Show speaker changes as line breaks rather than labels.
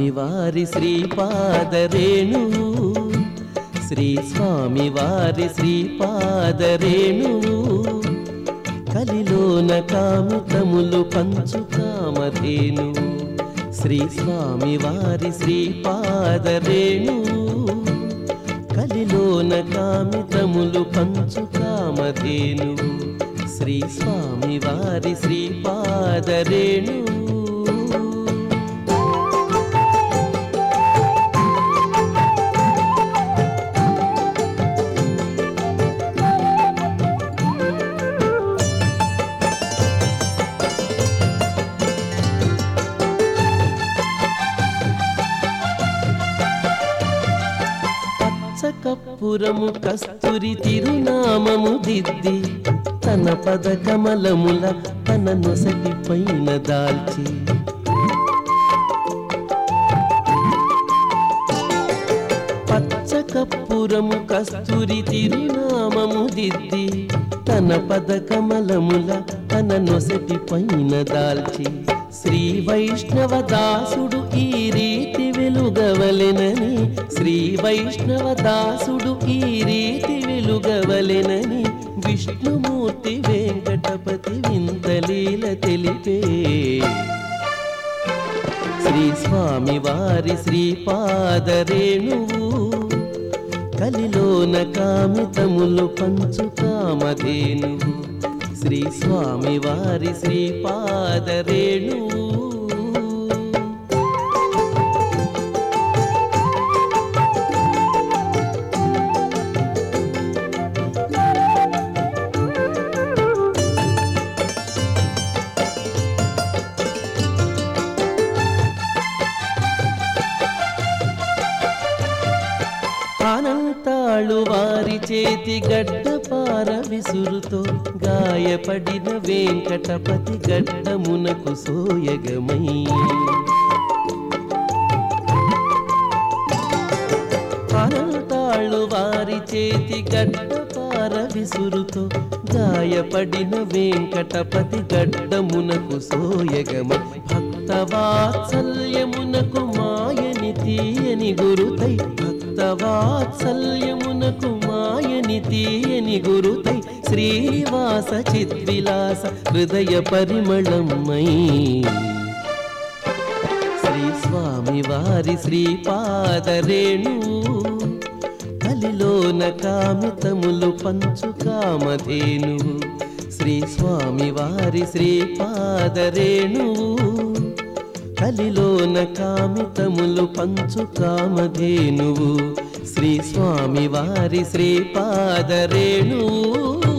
స్వామివారి శ్రీపాదరేణు శ్రీ స్వామివారి శ్రీపాదరేణు కలిలోన కామితములు పంచు కామధేను శ్రీ స్వామివారి శ్రీపాదరేణు కలిలోన కామితములు పంచు కామధేను శ్రీ స్వామివారి శ్రీపాదరేణు పచ్చకప్పురము కస్తూరి తిరునామము దిద్ది తన పద కమలముల తన నొసటి పైన దాల్చి పచ్చకప్పురము కస్తూరి తిరునామము దిద్ది తన పద కమలముల తన నొసటి పైన దాల్చి శ్రీ వైష్ణవ దాసుడు ఈ రీతి వెలుగవలెనని శ్రీ వైష్ణవ దాసుడు ఈ రీతి వెలుగవలెనని విష్ణుమూర్తి వెంకటపతి వింతలీల తెలిపే శ్రీ స్వామి వారి శ్రీపాదరేణువు కలిలోన కామితములు పంచు కామధేనువు శ్రీ స్వామి వారి శ్రీపాదరేణువు అనంతాళు వారి చేతి గడ్డ పార విసురుతో గాయపడిన వెంకటపతి గడ్డమునకు సోయగమై అనంతాళు వారి చేతి గడ్డ పార విసురుతో గాయపడిన వెంకటపతి గడ్డమునకు సోయగమై భక్తవాత్సల్యమునకు మాయని తీయని గురుతై భక్తవాత్సల్యమునకు మాయని తీయని గురుతై శ్రీనివాస చిద్విలాస హృదయ పరిమళమై శ్రీ స్వామి వారి శ్రీపాదరేణు కలిలోన కామితములు పంచు కామధేను శ్రీ స్వామి వారి శ్రీపాదరేణు కలిలోన కామితములు పంచు కామధేనువు శ్రీ స్వామి వారి శ్రీపాదరేణు